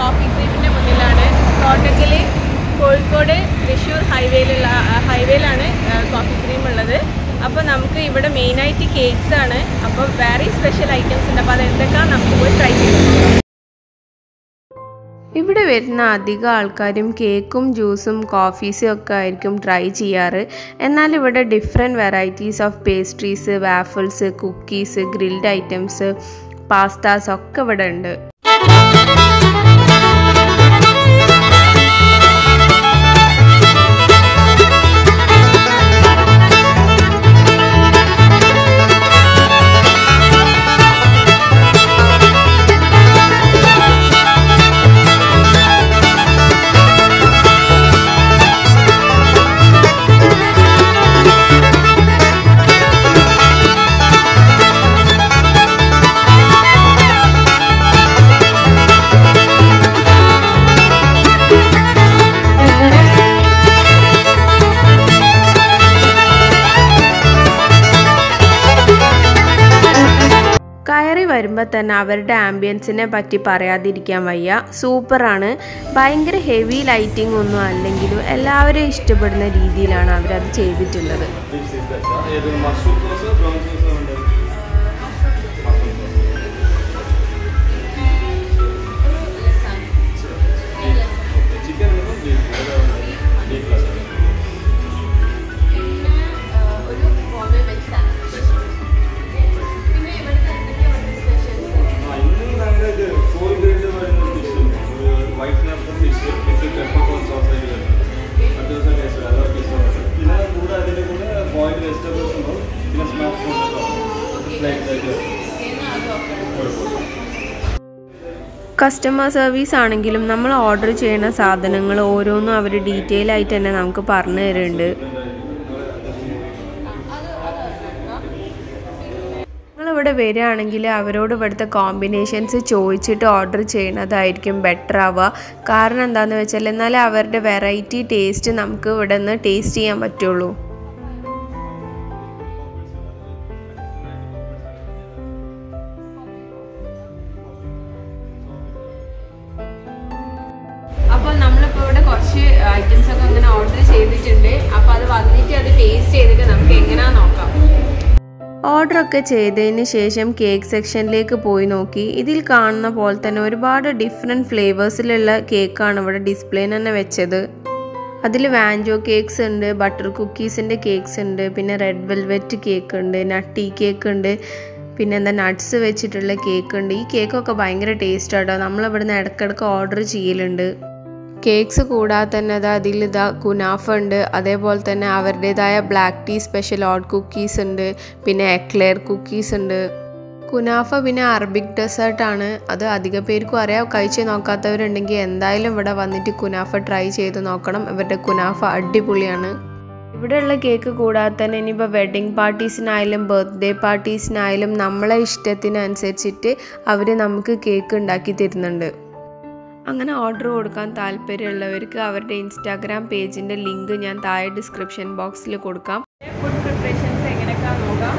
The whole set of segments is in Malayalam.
കോഫി ക്രീമിൻ്റെ മുന്നിലാണ് കോട്ടക്കൽ കോഴിക്കോട് തൃശ്ശൂർ ഹൈവേയിലുള്ള ഹൈവേയിലാണ് കോഫി ക്രീം ഉള്ളത് അപ്പോൾ നമുക്ക് ഇവിടെ മെയിനായിട്ട് കേക്ക്സ് ആണ് അപ്പോൾ വേറെ സ്പെഷ്യൽ ഐറ്റംസ് ഉണ്ട് അപ്പോൾ അത് എന്തൊക്കെയാണ് നമുക്ക് പോയി ട്രൈ ചെയ്ത് ഇവിടെ വരുന്ന അധികം ആൾക്കാരും കേക്കും ജ്യൂസും കോഫീസും ഒക്കെ ആയിരിക്കും ട്രൈ ചെയ്യാറ് എന്നാൽ ഇവിടെ different varieties of pastries waffles cookies grilled items pastas ഒക്കെ ഇവിടെ ഉണ്ട് കയറി വരുമ്പോൾ തന്നെ അവരുടെ ആംബിയൻസിനെ പറ്റി പറയാതിരിക്കാൻ വയ്യ സൂപ്പറാണ് ഭയങ്കര ഹെവി ലൈറ്റിംഗ് ഒന്നും അല്ലെങ്കിലും എല്ലാവരും ഇഷ്ടപ്പെടുന്ന രീതിയിലാണ് അവരത് ചെയ്തിട്ടുള്ളത് ഡിഷ് ഇസ് ദാറ്റ് ഏത് മഷ്റൂം സോസ് ബ്രൗൺ സോസ് ഉണ്ട് ചിക്കൻ ബീഫ് ബീഫ് ഒരു ബോംബെ വെച്ചാണ് പിന്നെ ഇവിടുത്തെ എന്തൊക്കെയാണ് സ്പെഷ്യൽസ് ഇന്നും ഞങ്ങളുടെ ഇത് ഫോർ ഗ്രേഡ് പറയുന്ന ഡിഷ് ഉണ്ട് ഒരു white snapper fish with peppercorn sauce ആയിട്ട് വരുന്നത് അത് ദിവസം ടേസ്റ്റ് അതൊക്കെ ഇഷ്ടമാണ് പിന്നെ കൂടെ അതിൻ്റെ കൂടെ ബോയിൽഡ് വെജിറ്റബിൾസ് ഉണ്ടാവും പിന്നെ സ്മാഷ് ഫുഡ് ലൈക്ക് കുഴപ്പമില്ല കസ്റ്റമർ സർവീസ് ആണെങ്കിലും നമ്മൾ ഓർഡർ ചെയ്യുന്ന സാധനങ്ങൾ ഓരോന്നും അവർ ഡീറ്റെയിൽ ആയിട്ട് തന്നെ നമുക്ക് പറഞ്ഞു തരുന്നുണ്ട് നിങ്ങളിവിടെ വരികയാണെങ്കിൽ അവരോട് ഇവിടുത്തെ കോമ്പിനേഷൻസ് ചോദിച്ചിട്ട് ഓർഡർ ചെയ്യുന്നതായിരിക്കും ബെറ്റർ ആവുക കാരണം എന്താണെന്ന് വെച്ചാൽ എന്നാലേ അവരുടെ വെറൈറ്റി ടേസ്റ്റ് നമുക്ക് ഇവിടെ നിന്ന് ടേസ്റ്റ് ചെയ്യാൻ പറ്റുള്ളൂ അപ്പോൾ നമ്മളിപ്പോൾ ഇവിടെ കുറച്ച് ഐറ്റംസ് ഒക്കെ അങ്ങനെ ഓർഡർ ചെയ്തിട്ടുണ്ട് അപ്പോൾ അത് വന്നിട്ട് അത് ടേസ്റ്റ് ചെയ്തിട്ട് നമുക്ക് എങ്ങനെയാ നോക്കാം ഓർഡറൊക്കെ ചെയ്തതിന് ശേഷം കേക്ക് സെക്ഷനിലേക്ക് പോയി നോക്കി ഇതിൽ കാണുന്ന പോലെ തന്നെ ഒരുപാട് ഡിഫറെൻറ്റ് ഫ്ലേവേഴ്സിലുള്ള കേക്കാണ് ഇവിടെ ഡിസ്പ്ലേന് തന്നെ വെച്ചത് അതിൽ വാൻജോ കേക്ക്സ് ഉണ്ട് ബട്ടർ കുക്കീസിൻ്റെ കേക്ക്സ് ഉണ്ട് പിന്നെ റെഡ് വെൽവെറ്റ് കേക്ക് ഉണ്ട് നട്ടി കേക്ക് ഉണ്ട് പിന്നെ എന്താ നട്ട്സ് വെച്ചിട്ടുള്ള കേക്ക് ഉണ്ട് ഈ കേക്കൊക്കെ ഭയങ്കര ടേസ്റ്റ് ആട്ടോ നമ്മളിവിടുന്ന് ഇടയ്ക്കിടയ്ക്ക് ഓർഡർ ചെയ്യലുണ്ട് കേക്ക്സ് കൂടാതെ തന്നെ അതാ അതിൽ ഇതാ കുനാഫ ഉണ്ട് അതേപോലെ തന്നെ അവരുടേതായ black tea special oat cookies ഉണ്ട് പിന്നെ എക്ലെയർ കുക്കീസ് ഉണ്ട് കുനാഫ പിന്നെ അറബിക് ഡെസേർട്ടാണ് അത് അധിക പേർക്കും അറിയാം കഴിച്ച് നോക്കാത്തവരുണ്ടെങ്കിൽ എന്തായാലും ഇവിടെ വന്നിട്ട് കുനാഫ ട്രൈ ചെയ്ത് നോക്കണം ഇവരുടെ കുനാഫ അടിപൊളിയാണ് ഇവിടെയുള്ള കേക്ക് കൂടാതെ തന്നെ ഇനിയിപ്പോൾ വെഡ്ഡിങ് പാർട്ടീസിനായാലും ബർത്ത്ഡേ പാർട്ടീസിനായാലും നമ്മളെ ഇഷ്ടത്തിനനുസരിച്ചിട്ട് അവർ നമുക്ക് കേക്ക് ഉണ്ടാക്കി തരുന്നുണ്ട് അങ്ങനെ ഓർഡർ കൊടുക്കാൻ താല്പര്യമുള്ളവർക്ക് അവരുടെ ഇൻസ്റ്റാഗ്രാം പേജിൻ്റെ ലിങ്ക് ഞാൻ താഴെ ഡിസ്ക്രിപ്ഷൻ ബോക്സിൽ കൊടുക്കാം ഫുഡ് പ്രിപ്പറേഷൻസ് എങ്ങനെയൊക്കെയാണെന്ന് നോക്കാം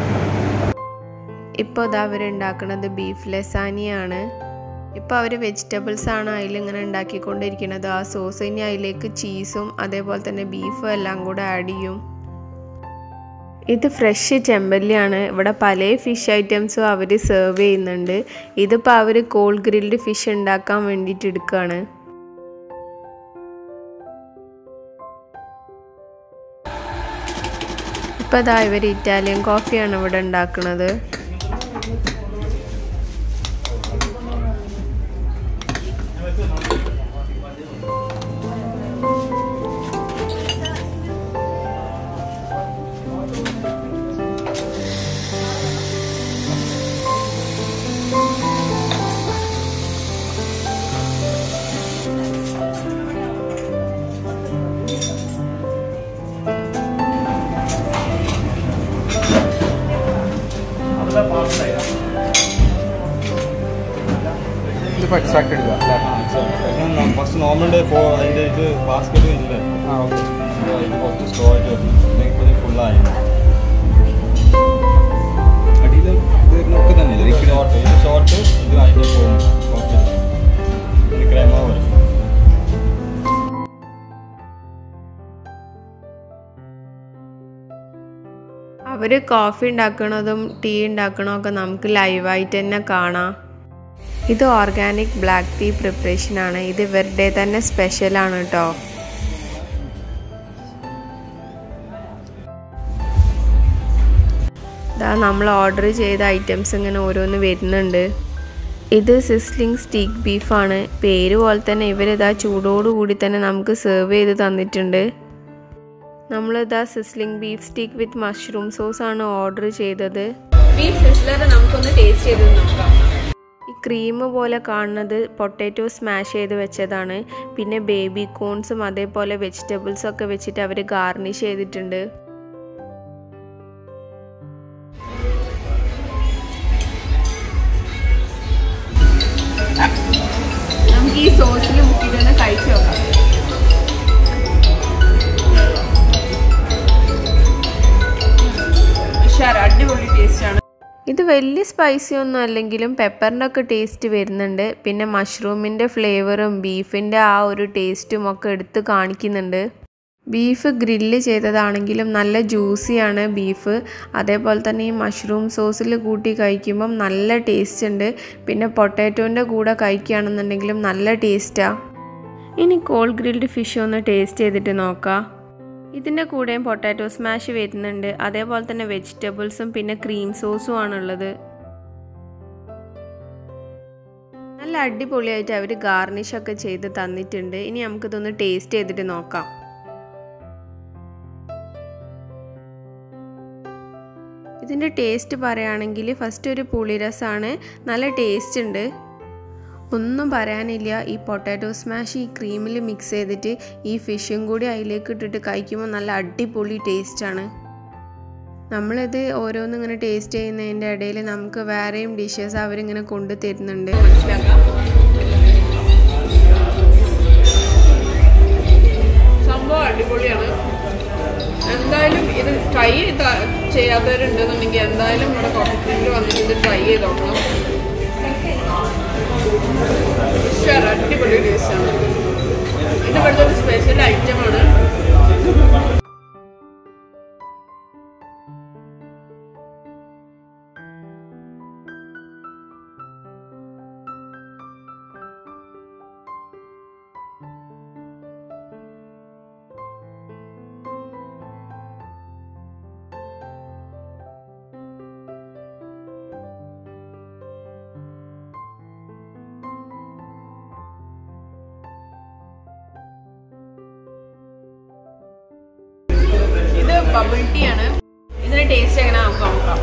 ഇപ്പോൾ ഇതാ അവരുണ്ടാക്കുന്നത് ബീഫ് ലസാനിയാണ് ഇപ്പോൾ അവർ വെജിറ്റബിൾസ് ആണ് അതിൽ ഇങ്ങനെ ഉണ്ടാക്കിക്കൊണ്ടിരിക്കുന്നത് ആ സോസ് ഇനി അതിലേക്ക് ചീസും അതേപോലെ തന്നെ ബീഫും എല്ലാം കൂടെ ആഡ് ചെയ്യും ഇത് ഫ്രഷ് ചെമ്പല്ലിയാണ് ഇവിടെ പല ഫിഷ് ഐറ്റംസും അവർ സെർവ് ചെയ്യുന്നുണ്ട് ഇതിപ്പോൾ അവർ കോൾ ഗ്രിൽഡ് ഫിഷ് ഉണ്ടാക്കാൻ വേണ്ടിയിട്ട് എടുക്കുകയാണ് ഇപ്പോൾ ഇതാ ഇവർ ഇറ്റാലിയൻ കോഫിയാണ് ഇവിടെ ഉണ്ടാക്കുന്നത് ഇതിപ്പോൾ എക്സ്ട്രാക്ട് എടുക്കുക അല്ലേ ഫസ്റ്റ് നോർമൽ ഡേ ഫോ അതിൻ്റെ ഇത് ബാസ്ക്കറ്റ് ഇല്ല ആ ഓക്കെ ഇത് കുറച്ച് സ്ലോ ആയിട്ട് വരുന്നു ഇപ്പോൾ ഇത് ഫുള്ളായി അടിയിൽ ഇത് ഒക്കെ തന്നെ ലിക്വിഡ് ഷോർട്ട് ഇത് ഷോർട്ട് ഇത് അതിൻ്റെ ഓക്കെ ഇവർ കോഫി ഉണ്ടാക്കണതും ടീ ഉണ്ടാക്കണതും ഒക്കെ നമുക്ക് ലൈവായിട്ട് തന്നെ കാണാം ഇത് ഓർഗാനിക് ബ്ലാക്ക് ടീ പ്രിപ്പറേഷനാണ് ഇത് ഇവരുടെ തന്നെ സ്പെഷ്യലാണ് കേട്ടോ ഇതാ നമ്മൾ ഓർഡർ ചെയ്ത ഐറ്റംസ് ഇങ്ങനെ ഓരോന്ന് വരുന്നുണ്ട് ഇത് സിസ്ലിംഗ് സ്റ്റീക്ക് ബീഫാണ് പേര് പോലെ തന്നെ ഇവരിതാ ചൂടോടുകൂടി തന്നെ നമുക്ക് സെർവ് ചെയ്ത് തന്നിട്ടുണ്ട് നമ്മളിതാ sizzling beef steak with mushroom sauce ആണ് ഓർഡർ ചെയ്തത് ബീഫ് സിസ്ലർ നമുക്കൊന്ന് ടേസ്റ്റ് ചെയ്ത് നോക്കാം ഈ ക്രീം പോലെ കാണുന്നത് പൊട്ടാറ്റോ സ്മാഷ് ചെയ്ത് വെച്ചതാണ് പിന്നെ ബേബി കോൺസും അതേപോലെ വെജിറ്റബിൾസും ഒക്കെ വെച്ചിട്ട് അവർ ഗാർണിഷ് ചെയ്തിട്ടുണ്ട് നമുക്ക് ഈ സോസിൽ മുക്കിയിട്ടൊന്ന് കഴിച്ചു നോക്കാം ഉഷാറ് അടിപൊളി ടേസ്റ്റ് ആണ് ഇത് വലിയ സ്പൈസി ഒന്നും അല്ലെങ്കിലും പെപ്പറിൻ്റെ ഒക്കെ ടേസ്റ്റ് വരുന്നുണ്ട് പിന്നെ മഷ്റൂമിൻ്റെ ഫ്ലേവറും ബീഫിൻ്റെ ആ ഒരു ടേസ്റ്റും ഒക്കെ എടുത്ത് കാണിക്കുന്നുണ്ട് ബീഫ് ഗ്രില്ല് ചെയ്തതാണെങ്കിലും നല്ല ജ്യൂസിയാണ് ബീഫ് അതേപോലെ തന്നെ ഈ മഷ്റൂം സോസിൽ കൂട്ടി കഴിക്കുമ്പം നല്ല ടേസ്റ്റ് ഉണ്ട് പിന്നെ പൊട്ടാറ്റോൻ്റെ കൂടെ കഴിക്കുകയാണെന്നുണ്ടെങ്കിലും നല്ല ടേസ്റ്റാണ് ഇനി കോൾ ഗ്രിൽഡ് ഫിഷ് ഒന്ന് ടേസ്റ്റ് ചെയ്തിട്ട് നോക്കാം ഇതിൻ്റെ കൂടെയും പൊട്ടാറ്റോ സ്മാഷ് വരുന്നുണ്ട് അതേപോലെ തന്നെ വെജിറ്റബിൾസും പിന്നെ ക്രീം സോസും ആണുള്ളത് നല്ല അടിപൊളിയായിട്ട് അവർ ഗാർണിഷ് ഒക്കെ ചെയ്ത് തന്നിട്ടുണ്ട് ഇനി നമുക്കിതൊന്ന് ടേസ്റ്റ് ചെയ്തിട്ട് നോക്കാം ഇതിൻ്റെ ടേസ്റ്റ് പറയുകയാണെങ്കിൽ ഫസ്റ്റ് ഒരു പുളിരസമാണ് നല്ല ടേസ്റ്റ് ഉണ്ട് ഒന്നും പറയാനില്ല ഈ പൊട്ടാറ്റോ സ്മാഷ് ഈ ക്രീമിൽ മിക്സ് ചെയ്തിട്ട് ഈ ഫിഷും കൂടി അതിലേക്ക് ഇട്ടിട്ട് കഴിക്കുമ്പോൾ നല്ല അടിപൊളി ടേസ്റ്റാണ് നമ്മളിത് ഓരോന്നും ഇങ്ങനെ ടേസ്റ്റ് ചെയ്യുന്നതിൻ്റെ ഇടയിൽ നമുക്ക് വേറെയും ഡിഷസ് അവരിങ്ങനെ കൊണ്ടു തരുന്നുണ്ട് മനസ്സിലാക്കാം സംഭവം അടിപൊളിയാണ് എന്തായാലും ഇത് ട്രൈ ചെയ്ത ചെയ്യാത്തവരുണ്ടെന്നുണ്ടെങ്കിൽ എന്തായാലും നമ്മുടെ കോട്ടത്തിൽ വന്നിട്ട് ഇത് ട്രൈ ചെയ്ത് നോക്കണം ഉഷാർ അടിപൊളി ടേസ്റ്റാണ് ഇത് ഇവിടുത്തെ ഒരു സ്പെഷ്യൽ ഐറ്റമാണ് ഇത് ബബിൾ ടീ ആണ് ഇതിന്റെ ടേസ്റ്റ് എങ്ങനെ നമുക്ക് നോക്കാം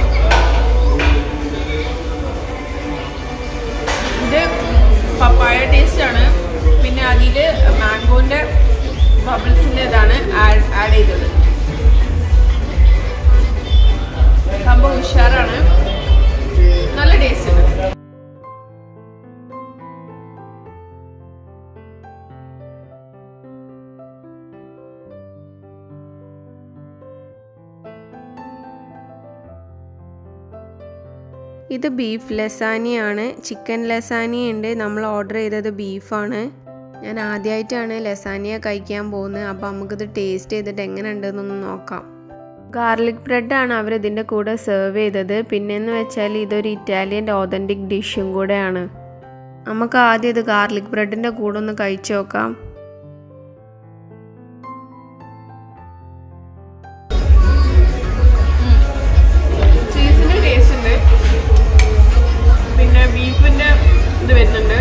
ഇത് പപ്പായ ടേസ്റ്റ് ആണ് പിന്നെ അതിൽ മാംഗോന്റെ ബബിൾസിന്റെ ഇതാണ് ആഡ് ചെയ്തത് സംഭവം ഉഷാറാണ് നല്ല ടേസ്റ്റ് ഉണ്ട് ഇത് ബീഫ് ലസാനിയാണ് ചിക്കൻ ലസാനിയ ഉണ്ട് നമ്മൾ ഓർഡർ ചെയ്തത് ബീഫാണ് ഞാൻ ആദ്യമായിട്ടാണ് ലസാനിയ കഴിക്കാൻ പോകുന്നത് അപ്പോൾ നമുക്കിത് ടേസ്റ്റ് ചെയ്തിട്ട് എങ്ങനെ ഉണ്ടെന്നൊന്ന് നോക്കാം ഗാർലിക് ബ്രെഡാണ് അവർ ഇതിൻ്റെ കൂടെ സെർവ് ചെയ്തത് പിന്നെന്ന് വെച്ചാൽ ഇതൊരു ഇറ്റാലിയൻ ഓതൻറ്റിക് ഡിഷും കൂടെയാണ് നമുക്ക് ആദ്യം ഇത് ഗാർലിക് ബ്രെഡിൻ്റെ കൂടെ ഒന്ന് കഴിച്ചു നോക്കാം ചീസിന്റെ ടേസ്റ്റ് ഉണ്ട് പിന്നെ ബീഫിന്റെ ഇത് വരുന്നുണ്ട്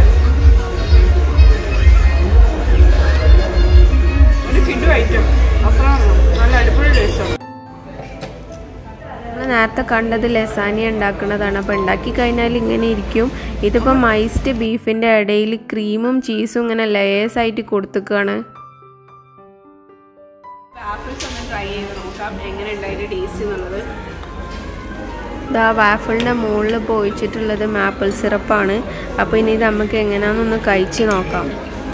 ഒരു കിഡു ഐറ്റം അത്രയാണ് നല്ല അടിപൊളി ടേസ്റ്റാണ് നമ്മൾ നേരത്തെ കണ്ടത് ലസാനിയ ഉണ്ടാക്കുന്നതാണ് അപ്പോൾ ഉണ്ടാക്കി കഴിഞ്ഞാൽ ഇങ്ങനെ ഇരിക്കും ഇതിപ്പോൾ മൈസ്റ്റ് ബീഫിൻ്റെ ഇടയിൽ ക്രീമും ചീസും ഇങ്ങനെ ലെയേഴ്സ് ആയിട്ട് കൊടുത്തേക്കാണ് ആപ്പിൾസ് ഒന്ന് ട്രൈ ചെയ്ത് നോക്കാം എങ്ങനെ ഉണ്ടായിട്ട് ടേസ്റ്റ് എന്നുള്ളത് ഇതാ വാഫിളിൻ്റെ മുകളിൽ പോയിച്ചിട്ടുള്ളത് മാപ്പിൾ സിറപ്പാണ് അപ്പോൾ ഇനി ഇത് നമുക്ക് എങ്ങനെയാണെന്നൊന്ന് കഴിച്ച് നോക്കാം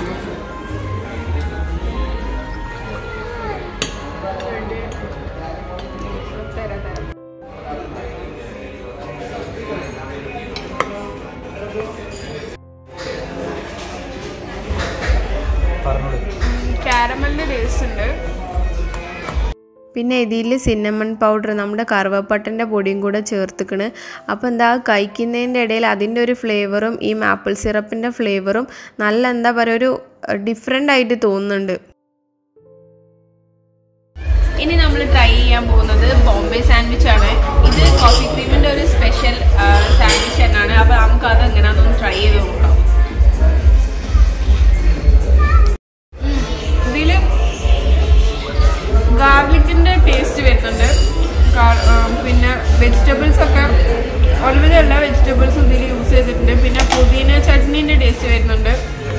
തരാം തരാം പറഞ്ഞോളൂ കാരമലിന്റെ ടേസ്റ്റ് ഉണ്ട് പിന്നെ ഇതിൽ സിന്നമൺ പൗഡർ നമ്മുടെ കറുവപ്പട്ടൻ്റെ പൊടിയും കൂടെ ചേർത്തിക്കണ് അപ്പോൾ എന്താ കഴിക്കുന്നതിൻ്റെ ഇടയിൽ അതിൻ്റെ ഒരു ഫ്ലേവറും ഈ മാപ്പിൾ സിറപ്പിൻ്റെ ഫ്ലേവറും നല്ല എന്താ പറയുക ഒരു ഡിഫറെൻ്റ് ആയിട്ട് തോന്നുന്നുണ്ട് ഇനി നമ്മൾ ട്രൈ ചെയ്യാൻ പോകുന്നത് ബോംബെ സാൻഡ്വിച്ച് ആണ് ഇത് കോഫി ക്രീമിന്റെ ഒരു സ്പെഷ്യൽ സാൻഡ്വിച്ച് തന്നെയാണ് അപ്പൊ നമുക്ക് അത് എങ്ങനെയാണെന്ന് ട്രൈ ചെയ്ത് നോക്കാം ഇതില് ഗാർലിക്കിന്റെ ടേസ്റ്റ് വരുന്നുണ്ട് ഗാ- ആ, പിന്നെ വെജിറ്റബിൾസ് ഒക്കെ ഒരുവിധം എല്ലാ വെജിറ്റബിൾസും ഇതിൽ യൂസ് ചെയ്തിട്ടുണ്ട് പിന്നെ പുതിന ചട്നീൻ്റെ ടേസ്റ്റ് വരുന്നുണ്ട്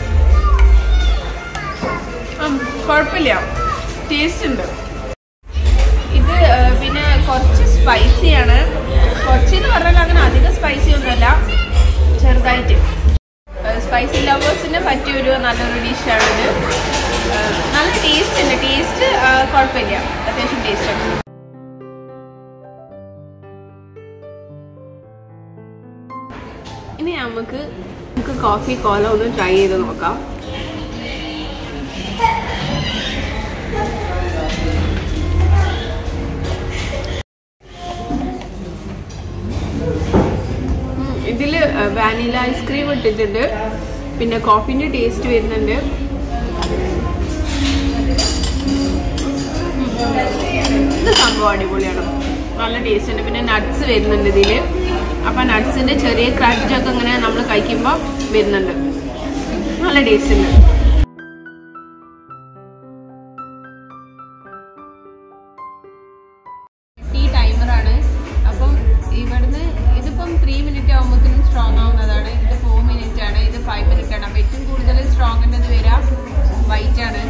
ഉം, കുഴപ്പമില്ല ടേസ്റ്റ് ഉണ്ട് ഇത് ആ, പിന്നെ കുറച്ച് സ്പൈസിയാണ് കുറച്ച് എന്ന് പറഞ്ഞാൽ അങ്ങനെ അധികം സ്പൈസി ഒന്നുമല്ല ചെറുതായിട്ട് സ്പൈസി ലവേഴ്സിന് പറ്റിയ ഒരു നല്ലൊരു ഡിഷാണിത് ആ, നല്ല ടേസ്റ്റ് ഉണ്ട് ടേസ്റ്റ് കുഴപ്പമില്ല അത്യാവശ്യം ടേസ്റ്റ് ഉണ്ട് ഇനി നമുക്ക് നമുക്ക് കോഫി കോല ഒന്ന് ട്രൈ ചെയ്ത് നോക്കാം ഇതിൽ വാനില ഐസ്ക്രീം ഇട്ടിട്ടുണ്ട് പിന്നെ കോഫിൻ്റെ ടേസ്റ്റ് വരുന്നുണ്ട് ഉം. ഇത് സംഭവം അടിപൊളിയാണ് നല്ല ടേസ്റ്റ് ഉണ്ട് പിന്നെ നട്ട്സ് വരുന്നുണ്ട് ഇതിൽ അപ്പം നട്ട്സിൻ്റെ ചെറിയ ക്രാച്ചൊക്കെ ഇങ്ങനെ നമ്മൾ കഴിക്കുമ്പോൾ വരുന്നുണ്ട് നല്ല ടേസ്റ്റ് ഉണ്ട് ഈ ടൈമറാണ് അപ്പം ഇവിടുന്ന് ഇതിപ്പം ത്രീ മിനിറ്റ് ആകുമ്പോഴത്തേനും സ്ട്രോങ് ആവുന്നതാണ് ഇത് ഫോർ മിനിറ്റ് ആണ് ഇത് ഫൈവ് മിനിറ്റ് ആണ് അപ്പം ഏറ്റവും കൂടുതൽ സ്ട്രോങ്ങിൻ്റെ വരാം വൈറ്റ് ആണ്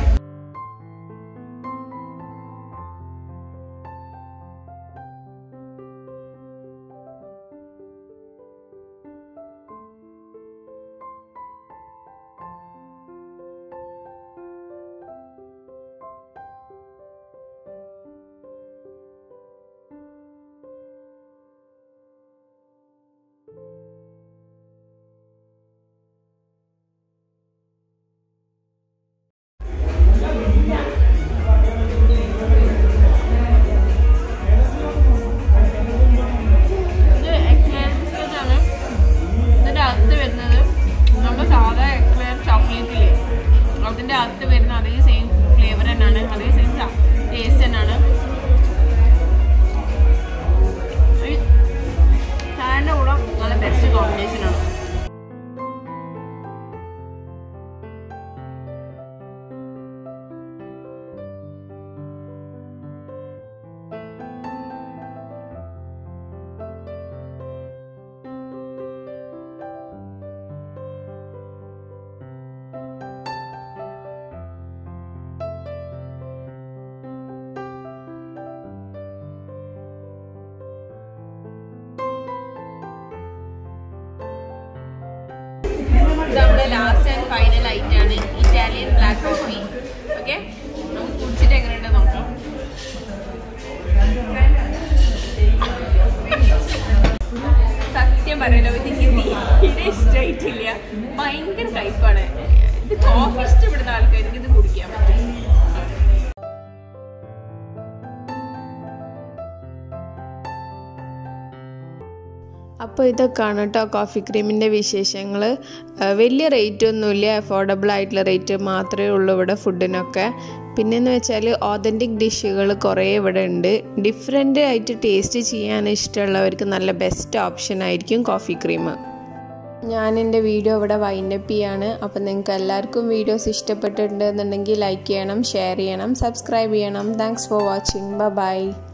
ഇത് എക്ലെയർ ബിസ്ക്കറ്റ് ആണ് ഇതിൻ്റെ അകത്ത് വരുന്നത് നമ്മുടെ സാധാ എക്ലെയർ ചോക്ലേറ്റില്ലേ അതിൻ്റെ അകത്ത് വരുന്ന അതേ സെയിം ഫ്ലേവർ തന്നെയാണ് അതേ സെയിം ടേസ്റ്റ് തന്നെയാണ് ഈ ചായൻ്റെ കൂടെ നല്ല ബെസ്റ്റ് കോമ്പിനേഷനാണ് ഇത് നമ്മുടെ ലാസ്റ്റ് ആൻഡ് ഫൈനൽ ഐറ്റം ആണ് ഇറ്റാലിയൻ ബ്ലാക്ക് കോഫി ഓക്കെ നമുക്ക് കുടിച്ചിട്ട് എങ്ങനെയുണ്ട് നോക്കാം സത്യം പറയലോ ഇത് എനിക്ക് തീരെ ഇഷ്ടമായിട്ടില്ല ഭയങ്കര കയ്പാണ് ഇത് കോഫി ഇഷ്ടപ്പെടുന്ന ആൾക്കാർക്ക് ഇത് കുടിക്കാൻ പറ്റും അപ്പോൾ ഇതൊക്കെയാണ് കേട്ടോ കോഫി ക്രീമിൻ്റെ വിശേഷങ്ങൾ വലിയ റേറ്റ് ഒന്നുമില്ല അഫോർഡബിൾ ആയിട്ടുള്ള റേറ്റ് മാത്രമേ ഉള്ളൂ ഇവിടെ ഫുഡിനൊക്കെ പിന്നെന്ന് വെച്ചാൽ ഓതൻറ്റിക് ഡിഷുകൾ കുറേ ഇവിടെ ഉണ്ട് ഡിഫറെൻ്റ് ആയിട്ട് ടേസ്റ്റ് ചെയ്യാൻ ഇഷ്ടമുള്ളവർക്ക് നല്ല ബെസ്റ്റ് ഓപ്ഷൻ ആയിരിക്കും കോഫി ക്രീം ഞാൻ എൻ്റെ വീഡിയോ ഇവിടെ വൈൻഡപ്പ് ചെയ്യാണ് അപ്പോൾ നിങ്ങൾക്ക് എല്ലാവർക്കും വീഡിയോസ് ഇഷ്ടപ്പെട്ടിട്ടുണ്ടെന്നുണ്ടെങ്കിൽ ലൈക്ക് ചെയ്യണം ഷെയർ ചെയ്യണം സബ്സ്ക്രൈബ് ചെയ്യണം താങ്ക്സ് ഫോർ വാച്ചിങ് ബൈ